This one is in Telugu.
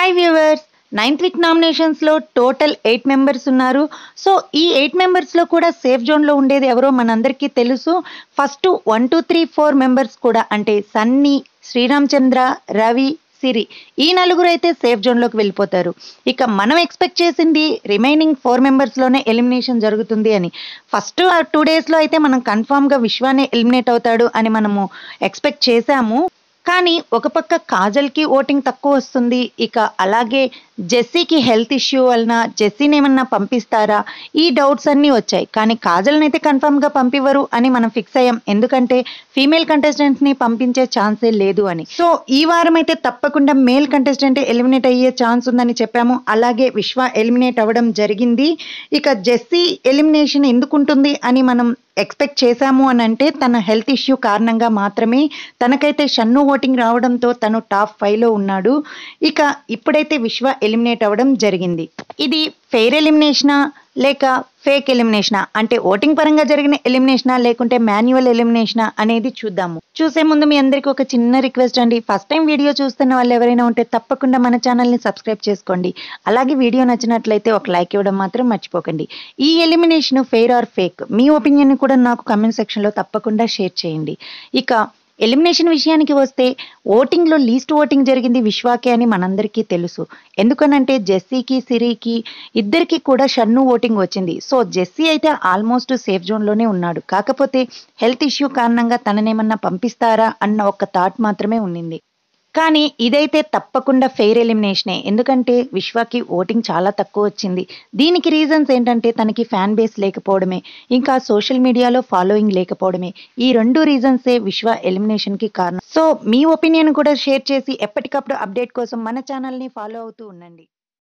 హాయ్ వ్యూవర్స్ నైన్త్ వీక్ నామినేషన్స్లో టోటల్ ఎయిట్ మెంబర్స్ ఉన్నారు సో ఈ ఎయిట్ మెంబర్స్లో కూడా సేఫ్ జోన్లో ఉండేది ఎవరో మనందరికీ తెలుసు first one two three four members కూడా అంటే సన్నీ శ్రీరామచంద్ర రవి సిరి ఈ నలుగురు అయితే సేఫ్ జోన్లోకి వెళ్ళిపోతారు ఇక మనం ఎక్స్పెక్ట్ చేసింది రిమైనింగ్ ఫోర్ మెంబర్స్లోనే ఎలిమినేషన్ జరుగుతుంది అని ఫస్ట్ టూ డేస్లో అయితే మనం కన్ఫామ్గా విశ్వానే ఎలిమినేట్ అవుతాడు అని మనము ఎక్స్పెక్ట్ చేశాము కానీ ఒక పక్క కాజల్కి ఓటింగ్ తక్కువ వస్తుంది ఇక అలాగే జెస్సీకి హెల్త్ ఇష్యూ వలన జెస్సీని ఏమన్నా పంపిస్తారా ఈ డౌట్స్ అన్నీ వచ్చాయి కానీ కాజల్ని అయితే కన్ఫర్మ్గా పంపివ్వరు అని మనం ఫిక్స్ అయ్యాం ఎందుకంటే ఫీమేల్ కంటెస్టెంట్స్ని పంపించే ఛాన్సే లేదు అని సో ఈ వారం అయితే తప్పకుండా మేల్ కంటెస్టెంట్ ఎలిమినేట్ అయ్యే ఛాన్స్ ఉందని చెప్పాము అలాగే విశ్వ ఎలిమినేట్ అవ్వడం జరిగింది ఇక జెస్సీ ఎలిమినేషన్ ఎందుకు ఉంటుంది అని మనం ఎక్స్పెక్ట్ చేశాము అని అంటే తన హెల్త్ ఇష్యూ కారణంగా మాత్రమే తనకైతే షన్ను ఓటింగ్ రావడంతో తను టాప్ ఫైవ్లో ఉన్నాడు ఇక ఇప్పుడైతే విశ్వ ఎలిమినేట్ అవ్వడం జరిగింది ఇది ఫెయిర్ ఎలిమినేషనా లేక ఫేక్ ఎలిమినేషనా అంటే ఓటింగ్ పరంగా జరిగిన ఎలిమినేషనా లేకుంటే మాన్యువల్ ఎలిమినేషనా అనేది చూద్దాము చూసే ముందు మీ అందరికీ ఒక చిన్న రిక్వెస్ట్ అండి ఫస్ట్ టైం వీడియో చూస్తున్న వాళ్ళు ఎవరైనా ఉంటే తప్పకుండా మన ఛానల్ని సబ్స్క్రైబ్ చేసుకోండి అలాగే వీడియో నచ్చినట్లయితే ఒక లైక్ ఇవ్వడం మాత్రం మర్చిపోకండి ఈ ఎలిమినేషన్ ఫెయిర్ ఆర్ ఫేక్ మీ ఒపీనియన్ కూడా నాకు కమెంట్ సెక్షన్లో తప్పకుండా షేర్ చేయండి ఇక ఎలిమినేషన్ విషయానికి వస్తే ఓటింగ్లో లీస్ట్ ఓటింగ్ జరిగింది విశ్వాకే అని మనందరికీ తెలుసు ఎందుకనంటే జెస్సీకి సిరికి ఇద్దరికి కూడా షన్ను ఓటింగ్ వచ్చింది సో జెస్సీ అయితే ఆల్మోస్ట్ సేఫ్ జోన్లోనే ఉన్నాడు కాకపోతే హెల్త్ ఇష్యూ కారణంగా తననేమన్నా పంపిస్తారా అన్న ఒక థాట్ మాత్రమే ఉండింది కానీ ఇదైతే తప్పకుండా ఫెయిర్ ఎలిమినేషనే ఎందుకంటే విశ్వకి ఓటింగ్ చాలా తక్కువ వచ్చింది దీనికి రీజన్స్ ఏంటంటే తనకి ఫ్యాన్ బేస్ లేకపోవడమే ఇంకా సోషల్ మీడియాలో ఫాలోయింగ్ లేకపోవడమే ఈ రెండు రీజన్సే విశ్వ ఎలిమినేషన్కి కారణం సో మీ ఒపీనియన్ కూడా షేర్ చేసి ఎప్పటికప్పుడు అప్డేట్ కోసం మన ఛానల్ని ఫాలో అవుతూ ఉండండి